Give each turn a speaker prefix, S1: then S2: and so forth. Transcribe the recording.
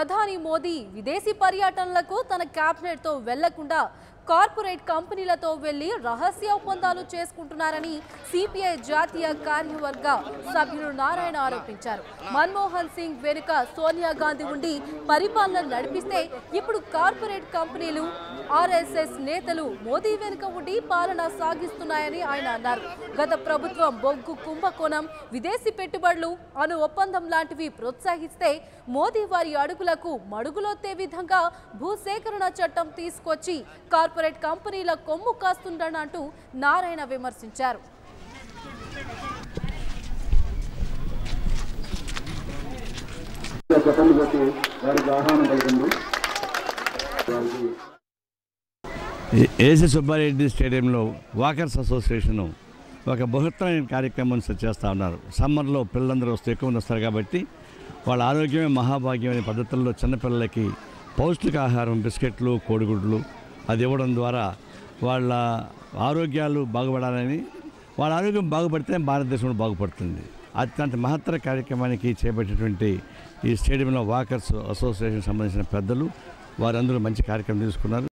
S1: ప్రధాని మోదీ విదేశీ పర్యటనలకు తన క్యాబినెట్తో వెళ్లకుండా కార్పొరేట్ కంపెనీలతో వెళ్లి రహస్య ఒప్పందాలు చేసుకుంటున్నారని సిపిఐ జాతీయ కార్యవర్గ సభ్యులు నారాయణ ఆరోపించారు మన్మోహన్ సింగ్ వెనుక సోనియా గాంధీ ఉండి పరిపాలన నడిపిస్తే ఇప్పుడు కార్పొరేట్ కంపెనీలు ఆర్ఎస్ఎస్ నేతలు మోదీ వెనుక ఉండి పాలన సాగిస్తున్నాయని ఆయన అన్నారు గత ప్రభుత్వం బొగ్గు కుంభకోణం విదేశీ పెట్టుబడులు అను ఒప్పందం లాంటివి ప్రోత్సహిస్తే మోదీ వారి అడుగులకు మడుగులొత్తే విధంగా భూసేకరణ చట్టం తీసుకొచ్చి కార్పొరేట్ కంపెనీల కొమ్ము కాస్తుండనంటూ నారాయణ విమర్శించారు
S2: చెప్పండి బట్టి వారికి ఆహ్వానం కలిగింది వారికి
S3: ఏ- ఏసీ సుబ్బారెడ్డి స్టేడియంలో వాకర్స్ అసోసియేషన్ ఒక బృహత్తమైన కార్యక్రమం స- చేస్తూ ఉన్నారు సమ్మర్లో పిల్లలందరూ వస్తే ఎక్కువ మంది వస్తారు కాబట్టి వాళ్ళ ఆరోగ్యమే మహాభాగ్యం అనే పద్ధతుల్లో చిన్నపిల్లలకి పౌష్టికాహారం బిస్కెట్లు కోడిగుడ్లు అది ఇవ్వడం ద్వారా వాళ్ళ ఆరోగ్యాలు బాగుపడాలని వాళ్ళ ఆరోగ్యం బాగుపడితే భారతదేశం బాగుపడుతుంది అట్లాంటి మహత్తర కార్యక్రమానికి చేపట్టేటువంటి ఈ స్టేడియంలో వాకర్స్ అసోసియేషన్ సంబంధించిన పెద్దలు వారందరూ మంచి కార్యక్రమం తీసుకున్నారు